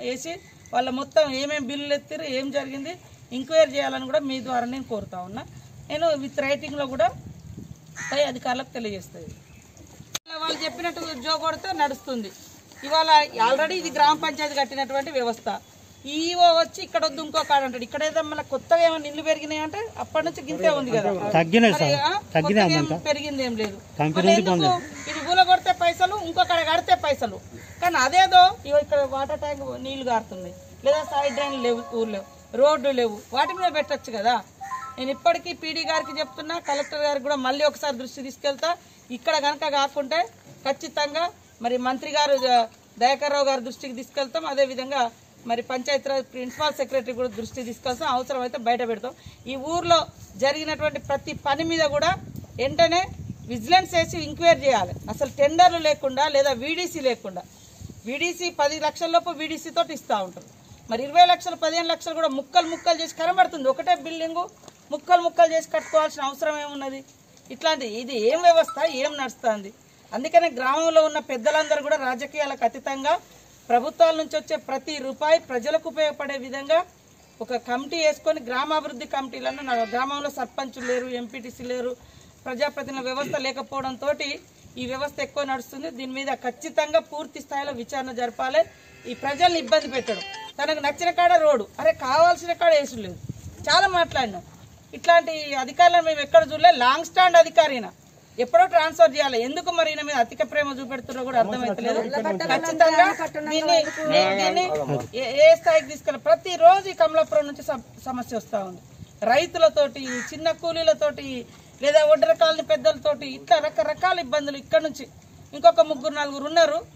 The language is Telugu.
వేసి వాళ్ళ మొత్తం ఏమేమి బిల్లులు ఎత్తిరు ఏం జరిగింది ఎంక్వైరీ చేయాలని కూడా మీ ద్వారా నేను కోరుతా ఉన్నా నేను విత్ రైటింగ్లో కూడా పై అధికారులకు తెలియజేస్తుంది వాళ్ళు చెప్పినట్టు జో కొడితే నడుస్తుంది ఇవాళ ఆల్రెడీ ఇది గ్రామ పంచాయతీ కట్టినటువంటి వ్యవస్థ ఈఓ వచ్చి ఇక్కడ వద్దు ఇంకో కాడ అంటాడు ఇక్కడ ఏదో మళ్ళీ కొత్తగా ఏమైనా ఇల్లు పెరిగినాయి అంటే అప్పటి నుంచి గింతే ఉంది కదా తగ్గినాయి మరి, సార్ ఆ, తగ్గినాయి కొత్తగా అమ్మ ఏం పెరిగింది ఏం లేదు కంపెనీ మరి ఎందుకు ఇది గూల కొడితే పైసలు ఇంకొకడ కడితే పైసలు కానీ అదేదో ఇగో ఇక్కడ వాటర్ ట్యాంక్ నీళ్లు గారుతుంది లేదా సైడ్ డ్రైన్ లేవు ఊర్లో రోడ్లు లేవు వాటి మీద పెట్టొచ్చు కదా నేను ఇప్పటికీ పీడీ గారికి చెప్తున్నా కలెక్టర్ గారికి కూడా మళ్ళీ ఒకసారి దృష్టి తీసుకెళ్తా ఇక్కడ కనుక కాకుంటే ఖచ్చితంగా మరి మంత్రి గారు ఆ, దయాకర్ రావు గారి దృష్టికి తీసుకెళ్తాం అదేవిధంగా మరి పంచాయతీరాజ్ ప్రిన్సిపాల్ సెక్రటరీ కూడా దృష్టి తీసుకొస్తాం అవసరం అయితే బయట పెడతాం ఈ ఊర్లో జరిగినటువంటి ప్రతి పని మీద కూడా వెంటనే విజిలెన్స్ వేసి ఎంక్వైరీ చేయాలి అసలు టెండర్లు లేకుండా లేదా వీడీసీ లేకుండా వీడీసీ పది లక్షల లోపు వీడీసీ తోటి ఇస్తూ ఉంటారు మరి ఇరవై లక్షలు పదిహేను లక్షలు కూడా ముక్కలు ముక్కలు చేసి కనబడుతుంది ఒకటే బిల్డింగు ముక్కలు ముక్కలు చేసి కట్టుకోవాల్సిన అవసరం ఏమున్నది ఇట్లాంటి ఇది ఏం వ్యవస్థ ఏం నడుస్తుంది అందుకనే గ్రామంలో ఉన్న పెద్దలందరూ కూడా రాజకీయాలకు అతీతంగా ప్రభుత్వాల నుంచి వచ్చే ప్రతి రూపాయి ప్రజలకు ఉపయోగపడే విధంగా ఒక కమిటీ వేసుకొని గ్రామాభివృద్ధి కమిటీలను నా గ్రామంలో సర్పంచులు లేరు ఎంపీటీసీ లేరు ప్రజాప్రతినిధుల వ్యవస్థ లేకపోవడంతో ఈ వ్యవస్థ ఎక్కువ నడుస్తుంది దీని మీద ఖచ్చితంగా పూర్తి స్థాయిలో విచారణ జరపాలి ఈ ప్రజల్ని ఇబ్బంది పెట్టడం తనకు నచ్చిన కాడ రోడ్డు అరే కావాల్సిన కాడ వేసుడు లేదు చాలా మాట్లాడినాం ఇట్లాంటి అధికారులను మేము ఎక్కడ చూడలే లాంగ్ స్టాండ్ అధికారిన ఎప్పుడో ట్రాన్స్ఫర్ చేయాలి ఎందుకు మరి ఈయన మీద అధిక ప్రేమ చూపెడుతున్నారో కూడా అర్థమైతలేదు ఖచ్చితంగా దీన్ని దీన్ని ఏ- ఏ స్థాయికి తీసుకెళ్ళి ప్రతి రోజు ఈ కమలాపురం నుంచి సమ- సమస్య వస్తూ ఉంది రైతులతోటి చిన్న కూలీలతోటి లేదా ఒడ్డర కాలనీ పెద్దలతోటి ఇట్లా రకరకాల ఇబ్బందులు ఇక్కడ నుంచి ఇంకొక ముగ్గురు నలుగురు ఉన్నారు